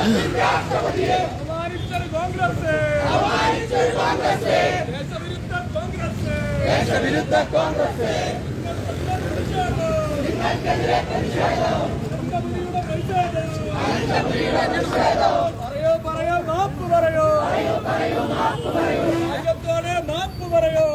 അപമാനിച്ചൊരു കോൺഗ്രസ് ദേശവിരുദ്ധ കോൺഗ്രസ് പറയോ പറയോ മാപ്പ് പറയോ രാജ്യത്തോടെ മാപ്പ് പറയോ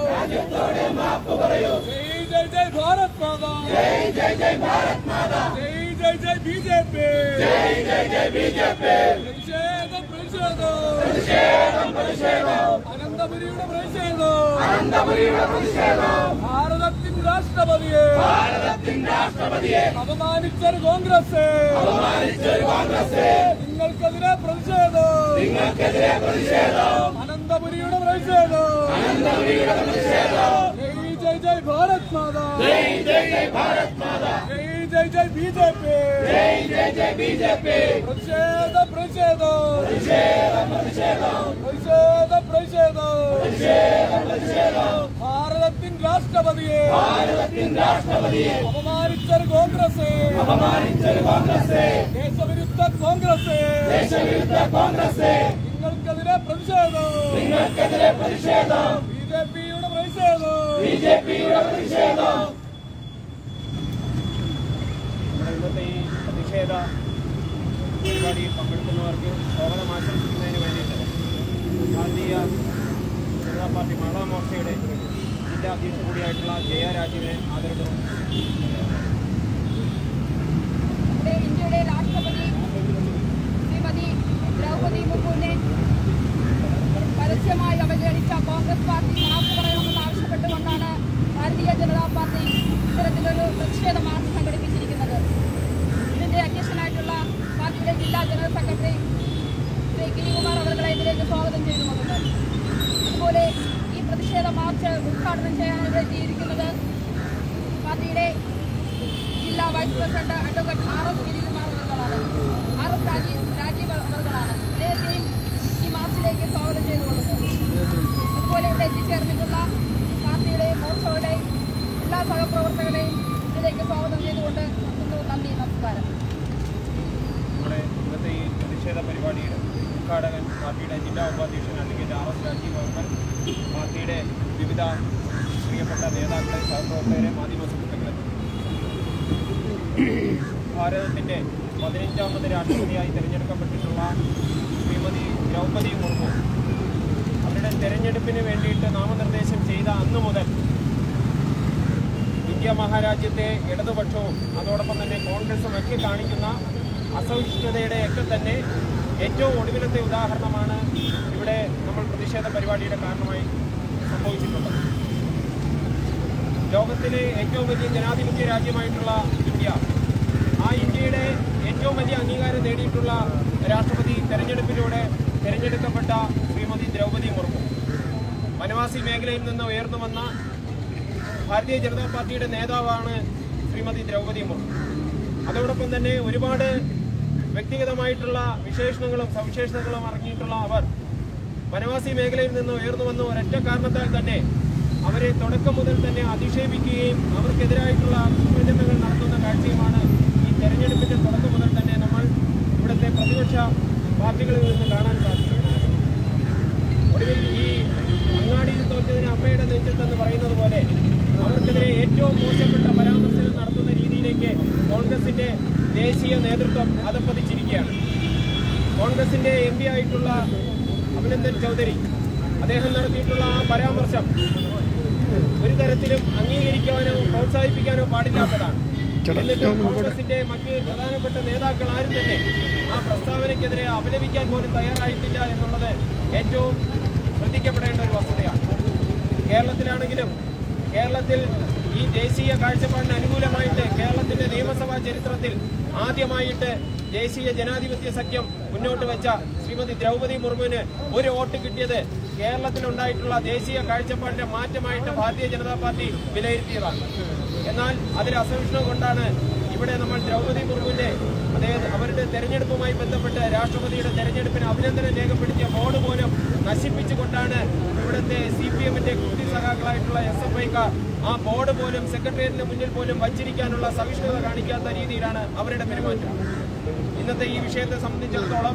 ജയ് ജയ് ജയ് ഭാരത് മാതാ ജയ് ജയ് ജയ് ഭാരത് മാതാ ജയ് ജയ് ജയ് ബി ജെ പി ജയ് ജയ് ജയ് ബി ജെ പി പ്രതിഷേധം പ്രതിഷേധം പ്രതിഷേധം അനന്തപുരിയുടെ പ്രതിഷേധം അനന്തപുരിയുടെ പ്രതിഷേധം ഭാരതത്തിൻ രാഷ്ട്രപതിയെ ഭാരതത്തിൻ രാഷ്ട്രപതിയെ അപമാനിച്ചൊരു കോൺഗ്രസ് അപമാനിച്ചൊരു കോൺഗ്രസ് നിങ്ങൾക്കെതിരെ പ്രതിഷേധം നിങ്ങൾക്കെതിരെ പ്രതിഷേധം അനന്തപുരിയുടെ പ്രതിഷേധം അനന്തപുരിയുടെ പ്രതിഷേധം ജയ് ജയ് ജയ് ഭാരത് മാതാ ജയ് ജയ് ജയ് ഭാരത് മാതാ ജയ് ജയ് ജയ് ബി ജെ പി ജയ് ജയ് ജയ് ബി ജെ പി പ്രതിഷേധം പ്രതിഷേധം പ്രതിഷേധം പ്രതിഷേധം പ്രതിഷേധം പ്രതിഷേധം പ്രതിഷേധം ഭാരതത്തിൻ രാഷ്ട്രപതിയെ ഭാരതത്തിൻ രാഷ്ട്രപതിയെ അപമാനിച്ചൊരു കോൺഗ്രസ് അപമാനിച്ചൊരു കോൺഗ്രസ് ദേശവിരുദ്ധ കോൺഗ്രസ് ദേശവിരുദ്ധ കോൺഗ്രസ് നിങ്ങൾക്കെതിരെ പ്രതിഷേധം നിങ്ങൾക്കെതിരെ പ്രതിഷേധം ബി ജെ പിയുടെ പ്രതിഷേധം ബി ജെ പിയുടെ പ്രതിഷേധം നമ്മുടെ ഇന്നത്തെ ഈ പ്രതിഷേധ പരിപാടിയിൽ പങ്കെടുക്കുന്നവർക്ക് സ്വാഗതം ആശംസിക്കുന്നതിന് വേണ്ടിയിട്ട് ഭാരതീയ ജനതാ പാർട്ടി മഹിളാ മോർച്ചയുടെ ജില്ലാ അധ്യക്ഷ കൂടിയായിട്ടുള്ള ജയ രാജീവിനെ ആദരവും ഇവിടെ ഇന്ത്യയുടെ രാഷ്ട്രപതി ശ്രീമതി ദ്രൗപദി മുർമുവിനെ പരസ്യമായി അവഹേളിച്ച കോൺഗ്രസ് പാർട്ടി മാപ്പ് പറയണമെന്ന് ആവശ്യപ്പെട്ടുകൊണ്ടാണ് ഭാരതീയ ജനതാ പാർട്ടി ഇത്തരത്തിലൊരു പ്രതിഷേധ മാർച്ച് സംഘടിപ്പിച്ചിരിക്കുന്നത് ഇതിന്റെ അധ്യക്ഷനായിട്ടുള്ള പാർട്ടിയുടെ ജില്ലാ ജനറൽ സെക്രട്ടറി ശ്രീ ഗിരികുമാർ അവരുടെ ഇതിലേക്ക് സ്വാഗതം ചെയ്തുകൊണ്ടുണ്ട് അതുപോലെ ഈ പ്രതിഷേധ മാർച്ച് ഉദ്ഘാടനം ചെയ്യാനായി എത്തിയിരിക്കുന്നത് പാർട്ടിയുടെ ജില്ലാ vice president advocate R S Girikumar അവർകളാണ് ആർ എസ് രാജീവ് രാജീവ് അവർകളാണ് അദ്ദേഹത്തെയും ഈ മാർച്ചിലേക്ക് സ്വാഗതം ചെയ്തുകൊള്ളുന്നു അതുപോലെ ഇവിടെ എത്തിച്ചേർന്നിട്ടുള്ള പാർട്ടിയുടെയും മോർച്ചകളുടെയും എല്ലാ സഹപ്രവർത്തകരെയും ഇതിലേക്ക് സ്വാഗതം ചെയ്തുകൊണ്ട് നിർത്തുന്നു നന്ദി നമസ്കാരം നമ്മുടെ ഇന്നത്തെ ഈ പ്രതിഷേധ പരിപാടിയുടെ ഉദ്ഘാടകൻ പാർട്ടിയുടെ ജില്ലാ ഉപാധ്യക്ഷൻ അഡ്വക്കേറ്റ് ആർ എസ് രാജീവ് അവർ പാർട്ടിയുടെ വിവിധ പ്രിയപ്പെട്ട നേതാക്കളെ സഹപ്രവർത്തകരെ മാധ്യമ സുഹൃത്തുക്കളെ ഭാരതത്തിൻ്റെ പതിനഞ്ചാമത് രാഷ്ട്രപതിയായി തിരഞ്ഞെടുക്കപ്പെട്ടിട്ടുള്ള ശ്രീമതി ദ്രൗപദി മുർമു അവരുടെ തെരഞ്ഞെടുപ്പിന് വേണ്ടിയിട്ട് നാമനിർദ്ദേശം ചെയ്ത അന്ന് മുതൽ ഇന്ത്യ മഹാരാജ്യത്തെ ഇടതുപക്ഷവും അതോടൊപ്പം തന്നെ കോൺഗ്രസും ഒക്കെ കാണിക്കുന്ന അസഹിഷ്ണുതയുടെ ഒക്കെ തന്നെ ഏറ്റവും ഒടുവിലത്തെ ഉദാഹരണമാണ് ഇവിടെ നമ്മൾ പ്രതിഷേധ പരിപാടിയുടെ കാരണമായി സംഭവിച്ചിട്ടുള്ളത് ലോകത്തിലെ ഏറ്റവും വലിയ ജനാധിപത്യ രാജ്യമായിട്ടുള്ള ഇന്ത്യ ആ ഇന്ത്യയുടെ ഏറ്റവും വലിയ അംഗീകാരം നേടിയിട്ടുള്ള രാഷ്ട്രപതി തെരഞ്ഞെടുപ്പിലൂടെ തെരഞ്ഞെടുക്കപ്പെട്ട ശ്രീമതി ദ്രൗപദി മുർമു വനവാസി മേഖലയിൽ നിന്ന് ഉയർന്നു വന്ന ഭാരതീയ ജനതാ പാർട്ടിയുടെ നേതാവാണ് ശ്രീമതി ദ്രൗപദി മുർമു അതോടൊപ്പം തന്നെ ഒരുപാട് വ്യക്തിഗതമായിട്ടുള്ള വിശേഷണങ്ങളും സവിശേഷതകളും അടങ്ങിയിട്ടുള്ള അവർ വനവാസി മേഖലയിൽ നിന്ന് ഉയർന്നു വന്ന ഒരൊറ്റ കാരണത്താൽ തന്നെ അവരെ തുടക്കം മുതൽ തന്നെ അധിക്ഷേപിക്കുകയും അവർക്കെതിരായിട്ടുള്ള പ്രചരണങ്ങൾ നടത്തുന്ന കാഴ്ചയുമാണ് ഈ തെരഞ്ഞെടുപ്പിന്റെ തുടക്കം മുതൽ തന്നെ നമ്മൾ ഇവിടുത്തെ പ്രതിപക്ഷ പാർട്ടികളിൽ നിന്ന് കാണാൻ സാധിക്കുന്നത് ഒടുവിൽ ഈ അങ്ങാടിയിൽ തോറ്റതിന് അമ്മയുടെ നെഞ്ചത്തെന്ന് പറയുന്നത് പോലെ അവർക്കെതിരെ ഏറ്റവും മോശപ്പെട്ട പരാമർശനം നടത്തുന്ന രീതിയിലേക്ക് കോൺഗ്രസിന്റെ ദേശീയ നേതൃത്വം അതപ്പതിച്ചിരിക്കുകയാണ് കോൺഗ്രസിന്റെ എം പി ആയിട്ടുള്ള അഭിനന്ദൻ ചൗധരി അദ്ദേഹം നടത്തിയിട്ടുള്ള ആ പരാമർശം ഒരു തരത്തിലും അംഗീകരിക്കാനോ പ്രോത്സാഹിപ്പിക്കാനോ പാടില്ലാത്തതാണ് എന്നിട്ടും കോൺഗ്രസിന്റെ മറ്റ് പ്രധാനപ്പെട്ട നേതാക്കൾ ആരും തന്നെ ആ പ്രസ്താവനയ്ക്കെതിരെ അപലപിക്കാൻ പോലും തയ്യാറായിട്ടില്ല എന്നുള്ളത് ഏറ്റവും ശ്രദ്ധിക്കപ്പെടേണ്ട ഒരു വസ്തുതയാണ് കേരളത്തിലാണെങ്കിലും കേരളത്തിൽ ഈ ദേശീയ കാഴ്ചപ്പാടിന് അനുകൂലമായിട്ട് കേരളത്തിന്റെ നിയമസഭാ ചരിത്രത്തിൽ ആദ്യമായിട്ട് ദേശീയ ജനാധിപത്യ സഖ്യം മുന്നോട്ട് വെച്ച ശ്രീമതി ദ്രൗപദി മുർമുവിന് ഒരു വോട്ട് കിട്ടിയത് കേരളത്തിലുണ്ടായിട്ടുള്ള ദേശീയ കാഴ്ചപ്പാടിന്റെ മാറ്റമായിട്ട് ഭാരതീയ ജനതാ പാർട്ടി വിലയിരുത്തിയതാണ് എന്നാൽ അതിൽ അസഹിഷ്ണു കൊണ്ടാണ് ഇവിടെ നമ്മൾ ദ്രൗപദി മുർമുവിന്റെ അതായത് അവരുടെ തെരഞ്ഞെടുപ്പുമായി ബന്ധപ്പെട്ട് രാഷ്ട്രപതിയുടെ തെരഞ്ഞെടുപ്പിന് അഭിനന്ദനം രേഖപ്പെടുത്തിയ ബോർഡ് പോലും നശിപ്പിച്ചുകൊണ്ടാണ് ഇവിടുത്തെ സി പി എമ്മിന്റെ കുട്ടി സഖാക്കളായിട്ടുള്ള എസ് എഫ് ഐക്കാർ ആ ബോർഡ് പോലും സെക്രട്ടേറിയറ്റിന് മുന്നിൽ പോലും വച്ചിരിക്കാനുള്ള സഹിഷ്ണുത കാണിക്കാത്ത രീതിയിലാണ് അവരുടെ പെരുമാറ്റം ഇന്നത്തെ ഈ വിഷയത്തെ സംബന്ധിച്ചിടത്തോളം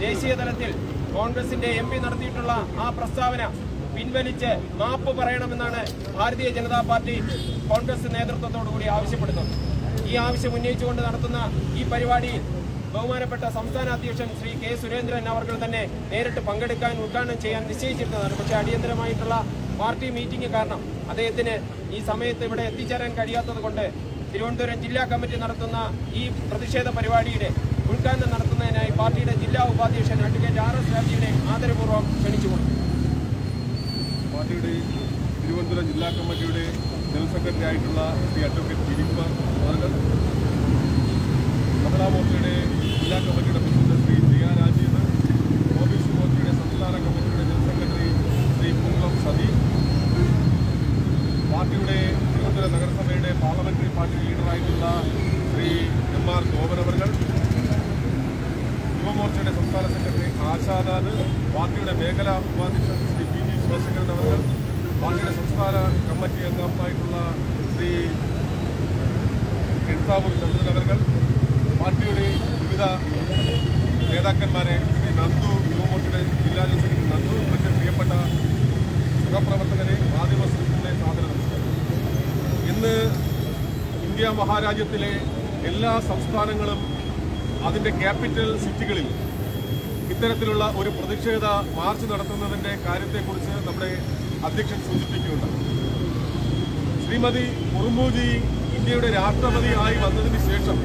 ദേശീയ തലത്തിൽ കോൺഗ്രസിന്റെ എം പി നടത്തിയിട്ടുള്ള ആ പ്രസ്താവന പിൻവലിച്ച് മാപ്പ് പറയണമെന്നാണ് ഭാരതീയ ജനതാ പാർട്ടി കോൺഗ്രസ് നേതൃത്വത്തോടുകൂടി ആവശ്യപ്പെടുന്നത് ഈ ആവശ്യം ഉന്നയിച്ചുകൊണ്ട് നടത്തുന്ന ഈ പരിപാടിയിൽ ബഹുമാനപ്പെട്ട സംസ്ഥാന അധ്യക്ഷൻ ശ്രീ കെ സുരേന്ദ്രൻ അവർ തന്നെ നേരിട്ട് പങ്കെടുക്കാൻ ഉദ്ഘാടനം ചെയ്യാൻ നിശ്ചയിച്ചിരുന്നതാണ് പക്ഷേ അടിയന്തരമായിട്ടുള്ള പാർട്ടി മീറ്റിംഗ് കാരണം അദ്ദേഹത്തിന് ഈ സമയത്ത് ഇവിടെ എത്തിച്ചേരാൻ കഴിയാത്തത് കൊണ്ട് തിരുവനന്തപുരം ജില്ലാ കമ്മിറ്റി നടത്തുന്ന ഈ പ്രതിഷേധ പരിപാടിയുടെ ഉദ്ഘാടനം നടത്തുന്നതിനായി പാർട്ടിയുടെ ജില്ലാ ഉപാധ്യക്ഷൻ അഡ്വക്കേറ്റ് ആർ എസ് രാജീവിനെ ആദരപൂർവ്വം ക്ഷണിച്ചുകൊണ്ടു പാർട്ടിയുടെ തിരുവനന്തപുരം ജില്ലാ കമ്മിറ്റിയുടെ ജനറൽ സെക്രട്ടറി ആയിട്ടുള്ള ശ്രീ അഡ്വക്കേറ്റ് ദിലീപ് അവർ മഹിളാ മോർച്ചയുടെ ജില്ലാ കമ്മിറ്റിയുടെ president Shri Priya Rajeev O B C മോർച്ചയുടെ സംസ്ഥാന കമ്മിറ്റിയുടെ ജനറൽ സെക്രട്ടറി ശ്രീ കുങ്കം സതി പാർട്ടിയുടെ തിരുവനന്തപുരം നഗരസഭയുടെ പാർലമെന്ററി പാർട്ടി ലീഡറായിട്ടുള്ള ശ്രീ എം ആർ ഗോപനവർകൾ യുവമോർച്ചയുടെ സംസ്ഥാന സെക്രട്ടറി ആശാദാദ് പാർട്ടിയുടെ മേഖലാ ഉപാധ്യക്ഷൻ ശ്രീ പി ജി ശിവശങ്കരൻ അവർ പാർട്ടിയുടെ സംസ്ഥാന കമ്മിറ്റി അംഗമായിട്ടുള്ള ശ്രീ എഴുത്താവൂർ ചന്ദ്രൻ അവർ പാർട്ടിയുടെ വിവിധ നേതാക്കന്മാരെ ശ്രീ നന്ദു യുവമോർച്ചയുടെ ജില്ലാ ജനറൽ സെക്രട്ടറി നന്ദു മറ്റ് പ്രിയപ്പെട്ട സഹപ്രവർത്തകരെ മാധ്യമ സുഹൃത്തുക്കളെ സാദര നമസ്കാരം ഇന്ന് ഇന്ത്യ മഹാരാജ്യത്തിലെ എല്ലാ സംസ്ഥാനങ്ങളും അതിന്റെ ക്യാപിറ്റൽ സിറ്റികളിൽ ഇത്തരത്തിലുള്ള ഒരു പ്രതിഷേധ മാർച്ച് നടത്തുന്നതിന്റെ കാര്യത്തെക്കുറിച്ച് നമ്മുടെ അധ്യക്ഷൻ സൂചിപ്പിക്കുകയുണ്ടായി ശ്രീമതി മുർമുജി ഇന്ത്യയുടെ രാഷ്ട്രപതി ആയി വന്നതിന് ശേഷം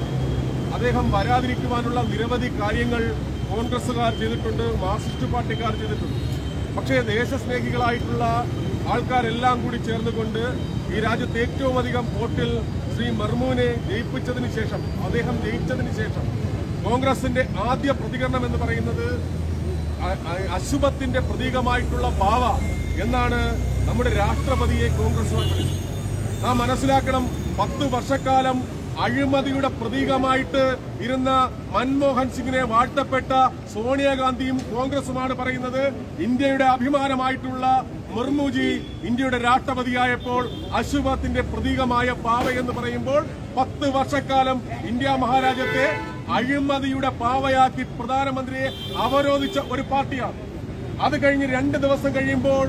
അദ്ദേഹം വരാതിരിക്കുവാനുള്ള നിരവധി കാര്യങ്ങൾ കോൺഗ്രസുകാർ ചെയ്തിട്ടുണ്ട് മാർക്സിസ്റ്റ് പാർട്ടിക്കാർ ചെയ്തിട്ടുണ്ട് പക്ഷേ ദേശസ്നേഹികളായിട്ടുള്ള ആൾക്കാരെല്ലാം കൂടി ചേർന്നുകൊണ്ട് ഈ രാജ്യത്ത് ഏറ്റവും അധികം വോട്ടിൽ ശ്രീ മർമുവിനെ ജയിപ്പിച്ചതിന് ശേഷം അദ്ദേഹം ജയിച്ചതിന് ശേഷം കോൺഗ്രസിന്റെ ആദ്യ പ്രതികരണം എന്ന് പറയുന്നത് അ- അ- അശുഭത്തിന്റെ പ്രതീകമായിട്ടുള്ള പാവ എന്നാണ് നമ്മുടെ രാഷ്ട്രപതിയെ കോൺഗ്രസ് വിളിച്ചത് നാം മനസ്സിലാക്കണം പത്ത് വർഷക്കാലം അഴിമതിയുടെ പ്രതീകമായിട്ട് ഇരുന്ന മൻമോഹൻ സിംഗിനെ വാഴ്ത്തപ്പെട്ട സോണിയാഗാന്ധിയും കോൺഗ്രസുമാണ് പറയുന്നത് ഇന്ത്യയുടെ അഭിമാനമായിട്ടുള്ള മുർമുജി ഇന്ത്യയുടെ രാഷ്ട്രപതിയായപ്പോൾ അശുഭത്തിന്റെ പ്രതീകമായ പാവ എന്ന് പറയുമ്പോൾ പത്ത് വർഷക്കാലം ഇന്ത്യ മഹാരാജ്യത്തെ അഴിമതിയുടെ പാവയാക്കി പ്രധാനമന്ത്രിയെ അവരോധിച്ച ഒരു പാർട്ടിയാണ് അത് കഴിഞ്ഞ് രണ്ട് ദിവസം കഴിയുമ്പോൾ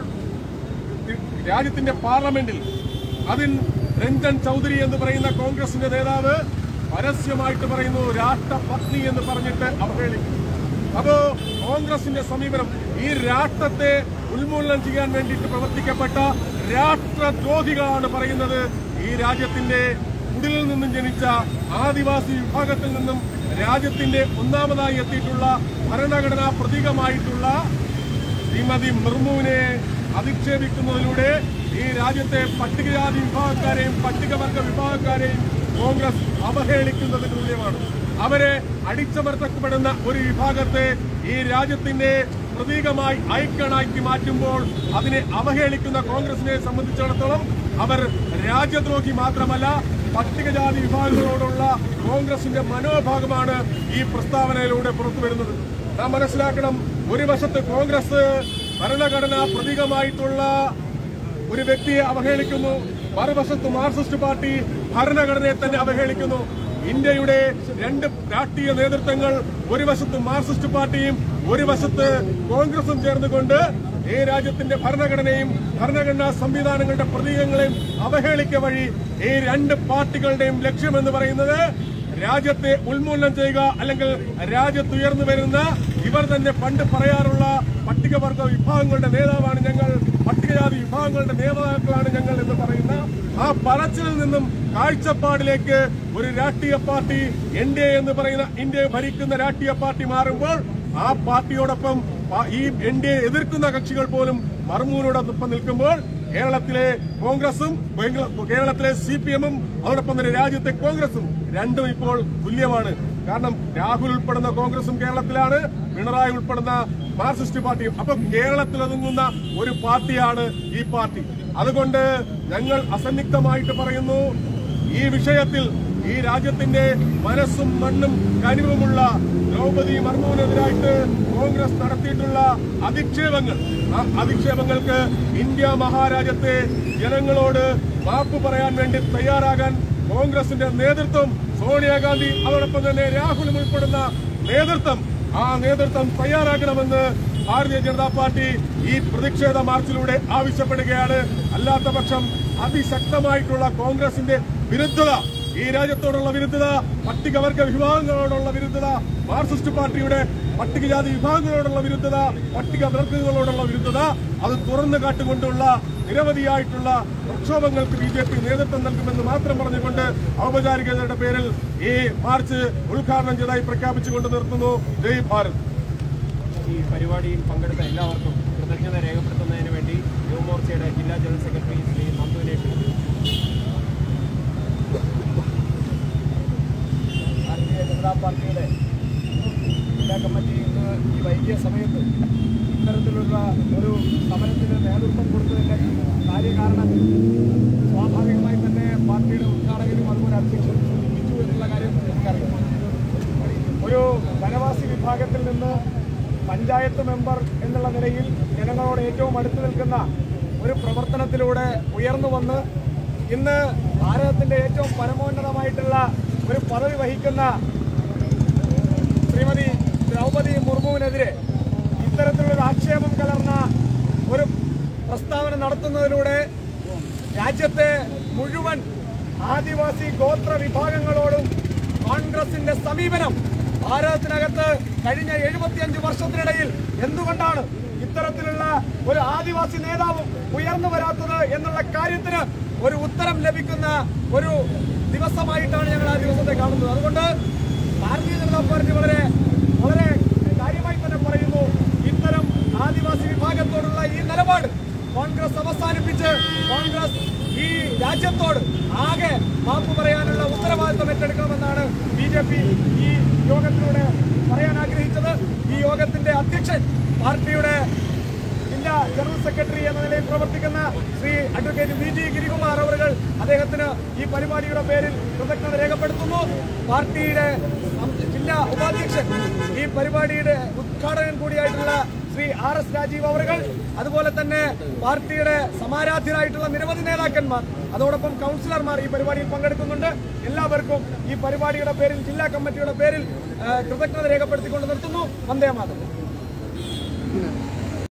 രാജ്യത്തിന്റെ പാർലമെന്റിൽ അതിൽ രഞ്ജൻ ചൗധരി എന്ന് പറയുന്ന കോൺഗ്രസിന്റെ നേതാവ് പരസ്യമായിട്ട് പറയുന്നു രാഷ്ട്രപത്നി എന്ന് പറഞ്ഞിട്ട് അവഹേളിക്കുന്നു അപ്പോ കോൺഗ്രസിന്റെ സമീപനം ഈ രാഷ്ട്രത്തെ ഉന്മൂലനം ചെയ്യാൻ വേണ്ടിയിട്ട് പ്രവർത്തിക്കപ്പെട്ട രാഷ്ട്രദ്രോഹികളാണ് പറയുന്നത് ഈ രാജ്യത്തിന്റെ കുടിലിൽ നിന്നും ജനിച്ച ആദിവാസി വിഭാഗത്തിൽ നിന്നും രാജ്യത്തിന്റെ ഒന്നാമതായി എത്തിയിട്ടുള്ള ഭരണഘടനാ പ്രതീകമായിട്ടുള്ള ശ്രീമതി മുർമുവിനെ അധിക്ഷേപിക്കുന്നതിലൂടെ ഈ രാജ്യത്തെ പട്ടികജാതി വിഭാഗക്കാരെയും പട്ടികവർഗ വിഭാഗക്കാരെയും കോൺഗ്രസ് അവഹേളിക്കുന്നതിന് തുല്യമാണ് അവരെ അടിച്ചമർത്തപ്പെടുന്ന ഒരു വിഭാഗത്തെ ഈ രാജ്യത്തിന്റെ പ്രതീകമായി ഐക്കണാക്കി മാറ്റുമ്പോൾ അതിനെ അവഹേളിക്കുന്ന കോൺഗ്രസിനെ സംബന്ധിച്ചിടത്തോളം അവർ രാജ്യദ്രോഹി മാത്രമല്ല പട്ടികജാതി വിഭാഗങ്ങളോടുള്ള കോൺഗ്രസിന്റെ മനോഭാഗമാണ് ഈ പ്രസ്താവനയിലൂടെ പുറത്തുവരുന്നത് നാം മനസ്സിലാക്കണം ഒരു വശത്ത് കോൺഗ്രസ് ഭരണഘടനാ പ്രതീകമായിട്ടുള്ള ഒരു വ്യക്തിയെ അവഹേളിക്കുന്നു മറുവശത്ത് മാർക്സിസ്റ്റ് പാർട്ടി ഭരണഘടനയെ തന്നെ അവഹേളിക്കുന്നു ഇന്ത്യയുടെ രണ്ട് രാഷ്ട്രീയ നേതൃത്വങ്ങൾ ഒരു വശത്ത് മാർക്സിസ്റ്റ് പാർട്ടിയും ഒരു വശത്ത് കോൺഗ്രസും ചേർന്നുകൊണ്ട് ഈ രാജ്യത്തിന്റെ ഭരണഘടനയും ഭരണഘടനാ സംവിധാനങ്ങളുടെ പ്രതീകങ്ങളെയും അവഹേളിക്ക വഴി ഈ രണ്ട് പാർട്ടികളുടെയും ലക്ഷ്യമെന്ന് പറയുന്നത് രാജ്യത്തെ ഉന്മൂലനം ചെയ്യുക അല്ലെങ്കിൽ രാജ്യത്ത് ഉയർന്നു വരുന്ന ഇവർ തന്നെ പണ്ട് പറയാറുള്ള പട്ടികവർഗ വിഭാഗങ്ങളുടെ നേതാവാണ് ഞങ്ങൾ പട്ടികജാതി വിഭാഗങ്ങളുടെ നേതാക്കളാണ് ഞങ്ങൾ എന്ന് പറയുന്ന ആ പറച്ചിലിൽ നിന്നും കാഴ്ചപ്പാടിലേക്ക് ഒരു രാഷ്ട്രീയ പാർട്ടി എൻ ഡി എ എന്ന് പറയുന്ന ഇന്ത്യയെ ഭരിക്കുന്ന രാഷ്ട്രീയ പാർട്ടി മാറുമ്പോൾ ആ പാർട്ടിയോടൊപ്പം പ- ഈ എൻ ഡി എ എതിർക്കുന്ന കക്ഷികൾ പോലും മർമൂനോടൊപ്പം നിൽക്കുമ്പോൾ കേരളത്തിലെ കോൺഗ്രസും ബംഗ്ല- കേരളത്തിലെ സി പി എമ്മും അതോടൊപ്പം തന്നെ രാജ്യത്തെ കോൺഗ്രസും രണ്ടും ഇപ്പോൾ തുല്യമാണ് കാരണം രാഹുൽ ഉൾപ്പെടുന്ന കോൺഗ്രസും കേരളത്തിലാണ് പിണറായി ഉൾപ്പെടുന്ന മാർക്സിസ്റ്റ് പാർട്ടിയും അപ്പൊ കേരളത്തിൽ ഒതുങ്ങുന്ന ഒരു പാർട്ടിയാണ് ഈ പാർട്ടി അതുകൊണ്ട് ഞങ്ങൾ അസന്നിഗ്ധമായിട്ട് പറയുന്നു ഈ വിഷയത്തിൽ ഈ രാജ്യത്തിന്റെ മനസ്സും മണ്ണും കനിവുമുള്ള ദ്രൗപതി മർമുവിനെതിരായിട്ട് കോൺഗ്രസ് നടത്തിയിട്ടുള്ള അധിക്ഷേപങ്ങൾ ആ അധിക്ഷേപങ്ങൾക്ക് ഇന്ത്യ മഹാരാജ്യത്തെ ജനങ്ങളോട് മാപ്പ് പറയാൻ വേണ്ടി തയ്യാറാകാൻ കോൺഗ്രസിന്റെ നേതൃത്വം സോണിയാഗാന്ധി അതോടൊപ്പം തന്നെ രാഹുലും ഉൾപ്പെടുന്ന നേതൃത്വം ആ നേതൃത്വം തയ്യാറാക്കണമെന്ന് ഭാരതീയ ജനതാ പാർട്ടി ഈ പ്രതിഷേധ മാർച്ചിലൂടെ ആവശ്യപ്പെടുകയാണ് അല്ലാത്ത പക്ഷം അതിശക്തമായിട്ടുള്ള കോൺഗ്രസിന്റെ വിരുദ്ധത ഈ രാജ്യത്തോടുള്ള വിരുദ്ധത പട്ടികവർഗ വിഭാഗങ്ങളോടുള്ള വിരുദ്ധത മാർക്സിസ്റ്റ് പാർട്ടിയുടെ പട്ടികജാതി വിഭാഗങ്ങളോടുള്ള വിരുദ്ധത പട്ടികവർഗങ്ങളോടുള്ള വിരുദ്ധത അത് തുറന്നു കാട്ടുകൊണ്ടുള്ള നിരവധിയായിട്ടുള്ള പ്രക്ഷോഭങ്ങൾക്ക് ബി ജെ പി നേതൃത്വം നൽകുമെന്ന് മാത്രം പറഞ്ഞുകൊണ്ട് ഔപചാരികതയുടെ പേരിൽ ഈ മാർച്ച് ഉദ്ഘാടനം ചെയ്തതായി പ്രഖ്യാപിച്ചുകൊണ്ട് നിർത്തുന്നു ജയ് ഭാരത് ഈ പരിപാടിയിൽ പങ്കെടുത്ത എല്ലാവർക്കും കൃതജ്ഞത രേഖപ്പെടുത്തുന്നതിന് വേണ്ടി യുവമോർച്ചയുടെ ജില്ലാ ജനറൽ സെക്രട്ടറി ശ്രീ നന്ദുവിനെ ക്ഷണിക്കുന്നു ഭാരതീയ ജനതാ പാർട്ടിയുടെ ജില്ലാ കമ്മിറ്റി ഇന്ന് ഈ വൈകിയ സമയത്ത് ഇത്തരത്തിലുള്ള ഒരു സമരത്തിന് നേതൃത്വം കൊടുത്തതിന്റെ കാര്യകാരണം സ്വാഭാവികമായി തന്നെ പാർട്ടിയുടെ ഉദ്ഘാടകനും അതുപോലെ അധ്യക്ഷനും സൂചിപ്പിച്ചു എന്നുള്ള കാര്യം നമുക്കറിയാം ഒരു വനവാസി വിഭാഗത്തിൽ നിന്ന് പഞ്ചായത്ത് മെമ്പർ എന്നുള്ള നിലയിൽ ജനങ്ങളോട് ഏറ്റവും അടുത്ത് നിൽക്കുന്ന ഒരു പ്രവർത്തനത്തിലൂടെ ഉയർന്നു വന്ന് ഇന്ന് ഭാരതത്തിന്റെ ഏറ്റവും പരമോന്നതമായിട്ടുള്ള ഒരു പദവി വഹിക്കുന്ന ശ്രീമതി ദ്രൗപതി മുർമുവിനെതിരെ ഇത്തരത്തിലൊരു ആക്ഷേപം കലർന്ന ഒരു പ്രസ്താവന നടത്തുന്നതിലൂടെ രാജ്യത്തെ മുഴുവൻ ആദിവാസി ഗോത്ര വിഭാഗങ്ങളോടും കോൺഗ്രസിന്റെ സമീപനം ഭാരതത്തിനകത്ത് കഴിഞ്ഞ എഴുപത്തിയഞ്ച് വർഷത്തിനിടയിൽ എന്തുകൊണ്ടാണ് ഇത്തരത്തിലുള്ള ഒരു ആദിവാസി നേതാവും ഉയർന്നു വരാത്തത് എന്നുള്ള കാര്യത്തിന് ഒരു ഉത്തരം ലഭിക്കുന്ന ഒരു ദിവസമായിട്ടാണ് ഞങ്ങൾ ആ ദിവസത്തെ കാണുന്നത് അതുകൊണ്ട് ഭാരതീയ ജനതാ പാർട്ടി വളരെ വളരെ കാര്യമായി തന്നെ പറയുന്നു ഇത്തരം ആദിവാസി വിഭാഗത്തോടുള്ള ഈ നിലപാട് കോൺഗ്രസ് അവസാനിപ്പിച്ച് കോൺഗ്രസ് ഈ രാജ്യത്തോട് ആകെ മാപ്പ് പറയാനുള്ള ഉത്തരവാദിത്വം ഏറ്റെടുക്കണമെന്നാണ് ബി ജെ പി ഈ യോഗത്തിലൂടെ പറയാൻ ആഗ്രഹിച്ചത് ഈ യോഗത്തിന്റെ അധ്യക്ഷൻ പാർട്ടിയുടെ ജില്ലാ ജനറൽ സെക്രട്ടറി എന്ന നിലയിൽ പ്രവർത്തിക്കുന്ന Shri advocate V G Girikumar അവർ അദ്ദേഹത്തിന് ഈ പരിപാടിയുടെ പേരിൽ കൃതജ്ഞത രേഖപ്പെടുത്തുന്നു പാർട്ടിയുടെ സം- ജില്ലാ ഉപാധ്യക്ഷൻ ഈ പരിപാടിയുടെ ഉദ്ഘാടകൻ കൂടിയായിട്ടുള്ള ശ്രീ ആർ എസ് രാജീവ് അവറുകൾ അതുപോലെ തന്നെ പാർട്ടിയുടെ സമാരാധ്യരായിട്ടുള്ള നിരവധി നേതാക്കന്മാർ അതോടൊപ്പം കൗൺസിലർമാർ ഈ പരിപാടിയിൽ പങ്കെടുക്കുന്നുണ്ട് എല്ലാവർക്കും ഈ പരിപാടിയുടെ പേരിൽ ജില്ലാ കമ്മിറ്റിയുടെ പേരിൽ ആ, കൃതജ്ഞത രേഖപ്പെടുത്തിക്കൊണ്ട് നിർത്തുന്നു വന്ദേ മാതരം